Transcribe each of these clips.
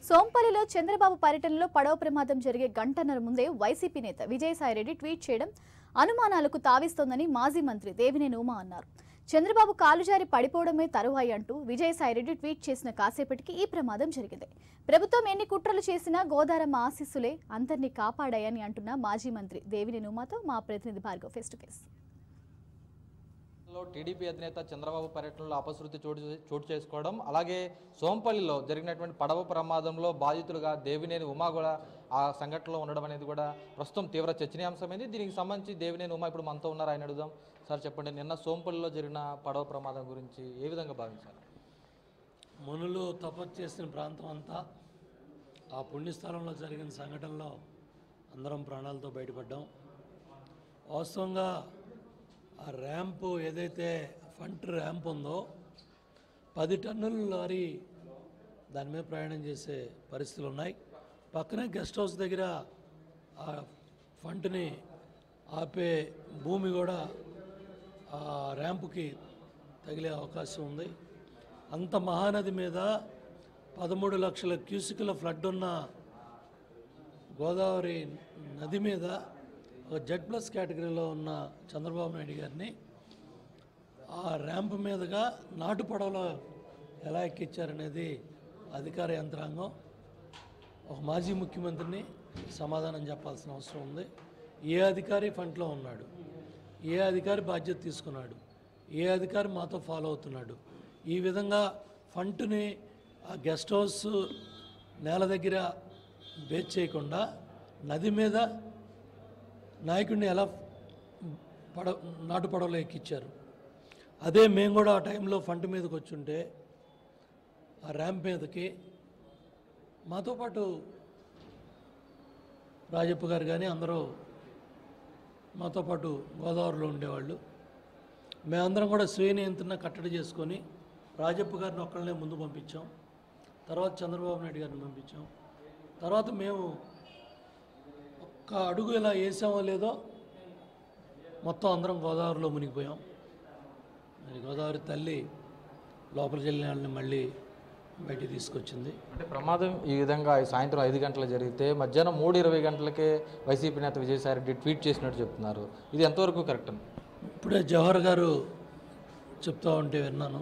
సోంపల్లిలో చంద్రబాబు పర్యటనలో పడవ ప్రమాదం జరిగే గంటన్నర ముందే వైసీపీ నేత విజయసాయిరెడ్డి ట్వీట్ చేయడం అనుమానాలకు తావిస్తోందని మాజీ మంత్రి దేవినేని ఉమా అన్నారు చంద్రబాబు కాలుజారి పడిపోవడమే తరువాయి అంటూ విజయసాయిరెడ్డి ట్వీట్ చేసిన కాసేపటికి ఈ ప్రమాదం జరిగింది ప్రభుత్వం ఎన్ని కుట్రలు చేసినా గోదారమ్మ ఆశీస్సులే అందరినీ కాపాడాయని అంటున్న మాజీ మంత్రి దేవినేని ఉమాతో మా ప్రతినిధి భార్గవ్ ఫేస్ టు ఫేస్ లో టీడీపీ అధినేత చంద్రబాబు పర్యటనలో అపశృతి చోటు చే- చోటు చేసుకోవడం అలాగే సోంపల్లిలో జరిగినటువంటి పడవ ప్రమాదంలో బాధితులుగా దేవినేని ఉమా కూడా ఆ సంఘటనలో ఉండడం అనేది కూడా ప్రస్తుతం తీవ్ర చర్చనీయాంశమైంది దీనికి సంబంధించి దేవినేని ఉమా ఇప్పుడు మనతో ఉన్నారు ఆయన అడుగుదాం సార్ చెప్పండి నిన్న సోంపల్లిలో జరిగిన పడవ ప్రమాదం గురించి ఏ విధంగా భావించాలి మునులు తపస్సు చేసిన ప్రాంతం అంతా ఆ పుణ్యస్థలంలో జరిగిన సంఘటనలో అందరం ప్రాణాలతో బయటపడ్డాం వాస్తవంగా ఆ ర్యాంపు ఏదైతే ఫ్రంట్ ర్యాంప్ ఉందో పది టన్నుల లారీ దాని మీద ప్రయాణం చేసే పరిస్థితులు ఉన్నాయి పక్కనే గెస్ట్ హౌస్ దగ్గర ఆ ఫంట్ని ఆపే భూమి కూడా ఆ ర్యాంపుకి తగిలే అవకాశం ఉంది అంత మహానది మీద పదమూడు లక్షల క్యూసికుల ఫ్లడ్ ఉన్న గోదావరి నది మీద ఒక జెడ్ ప్లస్ కేటగిరీలో ఉన్న చంద్రబాబు నాయుడు గారిని ఆ ర్యాంప్ మీదుగా నాటు పడవలో ఎలా ఎక్కించారనేది అధికార యంత్రాంగం ఒక మాజీ ముఖ్యమంత్రిని సమాధానం చెప్పాల్సిన అవసరం ఉంది ఏ అధికారి ఫంట్లో ఉన్నాడు ఏ అధికారి బాధ్యత తీసుకున్నాడు ఏ అధికారి మాతో ఫాలో అవుతున్నాడు ఈ విధంగా ఫంట్ని ఆ గెస్ట్ హౌస్ నేల దగ్గర బేచ్ చేయకుండా నది మీద నాయకుడిని ఎలా పడ నాటు పడవలో ఎక్కించారు అదే మేము కూడా ఆ టైంలో ఫంట్ మీదకి వచ్చుంటే ఆ ర్యాంప్ మీదకి మాతో పాటు రాజప్ప గారు కానీ అందరూ మాతో పాటు గోదావరిలో ఉండేవాళ్ళు మేమందరం కూడా స్వీయ నియంత్రణ కట్టడి చేసుకొని రాజప్ప గారిని ఒక్కళ్ళనే ముందు పంపించాం తర్వాత చంద్రబాబు నాయుడు గారిని పంపించాం తర్వాత మేము ఒక్క అడుగు ఇలా వేసామో లేదో మొత్తం అందరం గోదావరిలో మునిగిపోయాం మరి గోదావరి తల్లి లోపలికి వెళ్ళిన వాళ్ళని మళ్ళీ బయటికి తీసుకొచ్చింది అంటే ప్రమాదం ఈ విధంగా ఈ సాయంత్రం ఐదు గంటలు జరిగితే మధ్యాహ్నం మూడు ఇరవై గంటలకే వైసీపీ నేత విజయసాయిరెడ్డి ట్వీట్ చేసినట్టు చెప్తున్నారు ఇది ఎంతవరకు కరెక్ట్ అని ఇప్పుడే జవహర్ గారు చెప్తా ఉంటే విన్నాను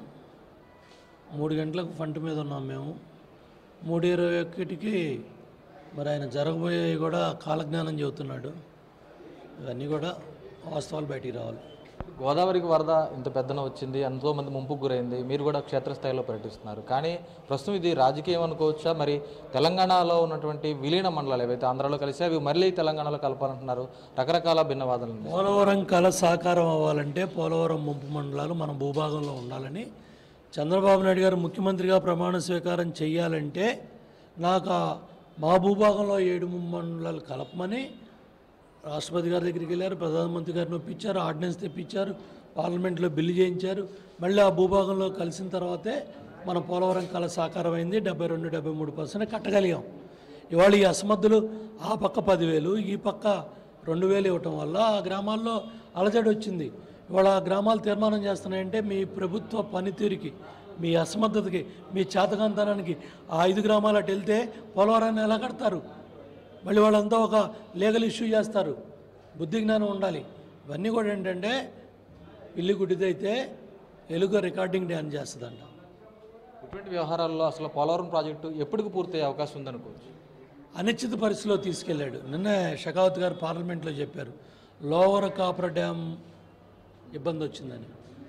మూడు గంటలకు ఫంట్ మీద ఉన్నాం మేము మూడు ఇరవై ఒకటికి మరి ఆయన జరగబోయేవి కూడా కాలజ్ఞానం చెబుతున్నాడు ఇవన్నీ కూడా వాస్తవాలు బయటికి రావాలి గోదావరికి వరద ఇంత పెద్దన వచ్చింది ఎంతో మంది ముంపుకు గురైంది మీరు కూడా క్షేత్రస్థాయిలో పర్యటిస్తున్నారు కానీ ప్రస్తుతం ఇది రాజకీయం అనుకోవచ్చా మరి తెలంగాణలో ఉన్నటువంటి విలీన మండలాలు ఏవైతే ఆంధ్రాలో కలిసి అవి మళ్ళీ తెలంగాణలో కలపాలంటున్నారు రకరకాల భిన్నవాదాలు ఉన్నాయి. పోలవరం కళ సాకారం అవ్వాలంటే పోలవరం ముంపు మండలాలు మన భూభాగంలో ఉండాలని చంద్రబాబు నాయుడు గారు ముఖ్యమంత్రిగా ప్రమాణ స్వీకారం చేయాలంటే నాకు ఆ మా భూభాగంలో ఏడు ముంపు మండలాలు కలపమని రాష్ట్రపతి గారి దగ్గరికి వెళ్ళారు ప్రధానమంత్రి గారిని ఒప్పించారు ఆర్డినెన్స్ తెప్పించారు పార్లమెంట్లో బిల్లు చేయించారు మళ్ళీ ఆ భూభాగంలో కలిసిన తర్వాతే మన పోలవరం కళ సాకారం అయింది డెబ్బై రెండు డెబ్బై మూడు పర్సెంట్ కట్టగలిగాం ఇవాళ ఈ అసమర్థులు ఆ పక్క పదివేలు ఈ పక్క రెండు వేలు ఇవ్వటం వల్ల ఆ గ్రామాల్లో అలజడి వచ్చింది ఇవాళ ఆ గ్రామాలు తీర్మానం చేస్తున్నాయంటే మీ ప్రభుత్వ పనితీరుకి మీ అసమర్థతకి మీ చేతకాంతనానికి ఆ ఐదు గ్రామాలు అటు వెళ్తే పోలవరాన్ని ఎలా కడతారు మళ్ళీ వాళ్ళంతా ఒక లీగల్ ఇష్యూ చేస్తారు బుద్ధి జ్ఞానం ఉండాలి ఇవన్నీ కూడా ఏంటంటే పిల్లి గుడ్డిదైతే ఎలుగు రికార్డింగ్ డ్యాన్ చేస్తుందంట ఇటువంటి వ్యవహారాల్లో అసలు పోలవరం ప్రాజెక్టు ఎప్పటికి పూర్తయ్యే అవకాశం ఉందనుకోవచ్చు అనిశ్చిత పరిస్థితిలో తీసుకెళ్ళాడు నిన్నే షకావత్ గారు పార్లమెంట్లో చెప్పారు లోవర్ కాపర్ డ్యామ్ ఇబ్బంది వచ్చిందని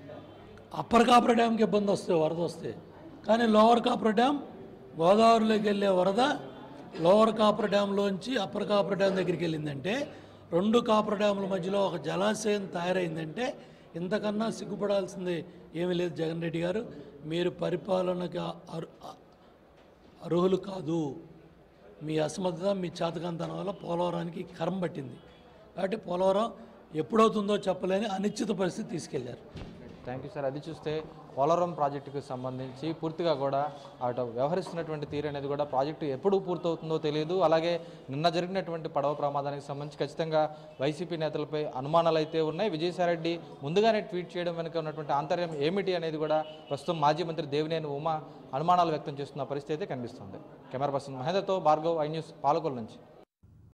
అప్పర్ కాపర్ డ్యామ్కి ఇబ్బంది వస్తే వరద వస్తే కానీ లోవర్ కాపర్ డ్యామ్ గోదావరిలోకి వెళ్ళే వరద లోవర్ కాపర్ డ్యాంలోంచి అప్పర్ కాపర్ డ్యామ్ దగ్గరికి వెళ్ళిందంటే రెండు కాపర్ డ్యాముల మధ్యలో ఒక జలాశయం తయారైందంటే ఇంతకన్నా సిగ్గుపడాల్సింది ఏమీ లేదు జగన్ రెడ్డి గారు మీరు పరిపాలనకి అరు అర్హులు కాదు మీ అసమర్థత మీ చేతకంతనం వల్ల పోలవరానికి కరం పట్టింది కాబట్టి పోలవరం ఎప్పుడవుతుందో చెప్పలేని అనిశ్చిత పరిస్థితి తీసుకెళ్లారు థ్యాంక్ యూ సార్ అది చూస్తే పోలవరం ప్రాజెక్టుకు సంబంధించి పూర్తిగా కూడా అటు వ్యవహరిస్తున్నటువంటి తీరు అనేది కూడా ప్రాజెక్టు ఎప్పుడు పూర్తవుతుందో తెలియదు అలాగే నిన్న జరిగినటువంటి పడవ ప్రమాదానికి సంబంధించి ఖచ్చితంగా వైసీపీ నేతలపై అనుమానాలు అయితే ఉన్నాయి విజయసాయిరెడ్డి ముందుగానే ట్వీట్ చేయడం వెనుక ఉన్నటువంటి ఆంతర్యం ఏమిటి అనేది కూడా ప్రస్తుతం మాజీ మంత్రి దేవినేని ఉమా అనుమానాలు వ్యక్తం చేస్తున్న పరిస్థితి అయితే కనిపిస్తుంది కెమెరా పర్సన్ మహేందర్తో భార్గవ్ ఐ న్యూస్ పాలకొల్ నుంచి